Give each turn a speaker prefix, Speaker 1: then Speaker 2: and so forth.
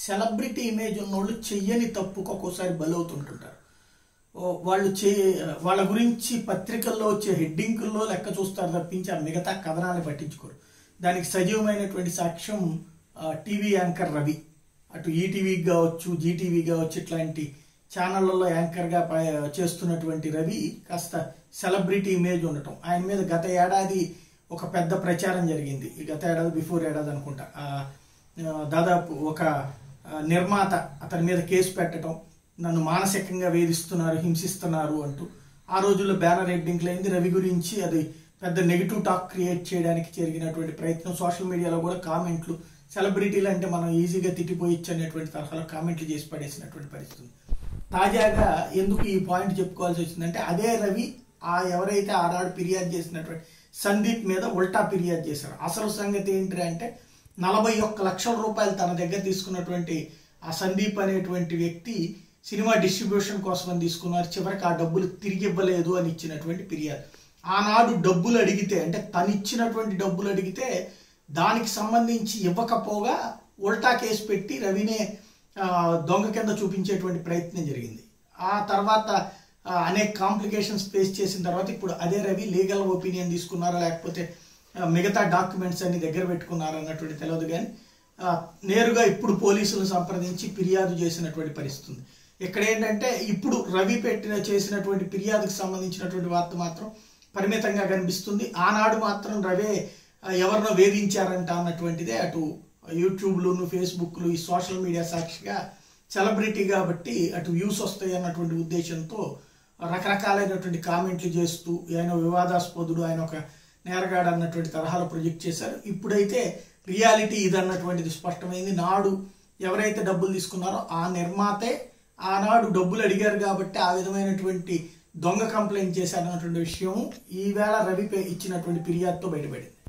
Speaker 1: Celebrity image ఉన్నోళ్ళు చెయ్యని తప్పుకు ఒక్కోసారి బలవుతుంటుంటారు ఓ వాళ్ళు చే వాళ్ళ గురించి పత్రికల్లో వచ్చే హెడ్డింకుల్లో లెక్క చూస్తారు తప్పించి ఆ మిగతా కథనాన్ని పట్టించుకోరు దానికి సజీవమైనటువంటి సాక్ష్యం ఆ, టీవీ యాంకర్ రవి అటు ఈటీవీకి కావచ్చు జీటీవీ కావచ్చు ఇట్లాంటి ఛానళ్లలో యాంకర్గా ప- చేస్తున్నటువంటి రవి కాస్త సెలబ్రిటీ ఇమేజ్ ఉండటం ఆయన మీద గత ఏడాది ఒక పెద్ద ప్రచారం జరిగింది ఈ గత ఏడాది బిఫోర్ ఏడాది అనుకుంటా ఆ, ఆ, దాదాపు ఒక ఆ, నిర్మాత అతని మీద కేసు పెట్టడం నన్ను మానసికంగా వేధిస్తున్నారు హింసిస్తున్నారు అంటూ ఆ రోజుల్లో బ్యానర్ హెడ్డింగ్ అయింది రవి గురించి అది పెద్ద నెగిటివ్ టాక్ క్రియేట్ చేయడానికి జరిగినటువంటి ప్రయత్నం సోషల్ మీడియాలో కూడా కామెంట్లు సెలబ్రిటీలు అంటే మనం ఈజీగా తిట్టిపోయచ్చు అనేటువంటి తరహాలో కామెంట్లు చేసి పడేసినటువంటి పరిస్థితి ఉంది. తాజాగా ఎందుకు ఈ పాయింట్ చెప్పుకోవాల్సి వచ్చిందంటే అదే రవి ఆ ఎవరైతే ఆనాడు ఫిర్యాదు చేసినటువంటి సందీప్ మీద ఉల్టా ఫిర్యాదు చేశారు అసలు సంగతి ఏంటి అంటే నలభై ఒక్క లక్షల రూపాయలు తన దగ్గర తీసుకున్నటువంటి ఆ సందీప్ అనేటువంటి వ్యక్తి సినిమా డిస్ట్రిబ్యూషన్ కోసం అని తీసుకున్నారు చివరికి ఆ డబ్బులు తిరిగి ఇవ్వలేదు అని ఇచ్చినటువంటి ఫిర్యాదు ఆనాడు డబ్బులు అడిగితే అంటే తను ఇచ్చినటువంటి డబ్బులు అడిగితే దానికి సంబంధించి ఇవ్వకపోగా ఉల్టా కేసు పెట్టి రవినే ఆ, దొంగ కింద చూపించేటువంటి ప్రయత్నం జరిగింది ఆ తర్వాత ఆ, అనేక కాంప్లికేషన్స్ ఫేస్ చేసిన తర్వాత ఇప్పుడు అదే రవి లీగల్ ఒపీనియన్ తీసుకున్నారా లేకపోతే ఆ, మిగతా డాక్యుమెంట్స్ అన్ని దగ్గర పెట్టుకున్నారా అన్నటువంటి తెలియదు కానీ ఆ, నేరుగా ఇప్పుడు పోలీసులను సంప్రదించి ఫిర్యాదు చేసినటువంటి పరిస్థితి ఉంది ఇక్కడ ఏంటంటే ఇప్పుడు రవి పెట్టిన చేసినటువంటి ఫిర్యాదుకు సంబంధించినటువంటి వార్త మాత్రం పరిమితంగా కనిపిస్తుంది ఆనాడు మాత్రం రవే ఆ, ఎవరినో వేధించారంట అన్నటువంటిదే అటు యూట్యూబ్లోను ఫేస్బుక్లు ఈ సోషల్ మీడియా సాక్షిగా సెలబ్రిటీ కాబట్టి అటు వ్యూస్ వస్తాయి అన్నటువంటి ఉద్దేశంతో రకరకాలైనటువంటి కామెంట్లు చేస్తూ ఆయన వివాదాస్పదుడు ఆయన ఒక నేరగాడు అన్నటువంటి తరహాలో ప్రొజెక్ట్ చేశారు ఇప్పుడైతే రియాలిటీ ఇదన్నటువంటిది స్పష్టమైంది నాడు ఎవరైతే డబ్బులు తీసుకున్నారో ఆ నిర్మాతే ఆనాడు డబ్బులు అడిగారు కాబట్టి ఆ విధమైనటువంటి దొంగ కంప్లైంట్ చేశారన్నటువంటి విషయం ఈవేళ రవి పే- ఇచ్చినటువంటి ఫిర్యాదుతో బయటపడింది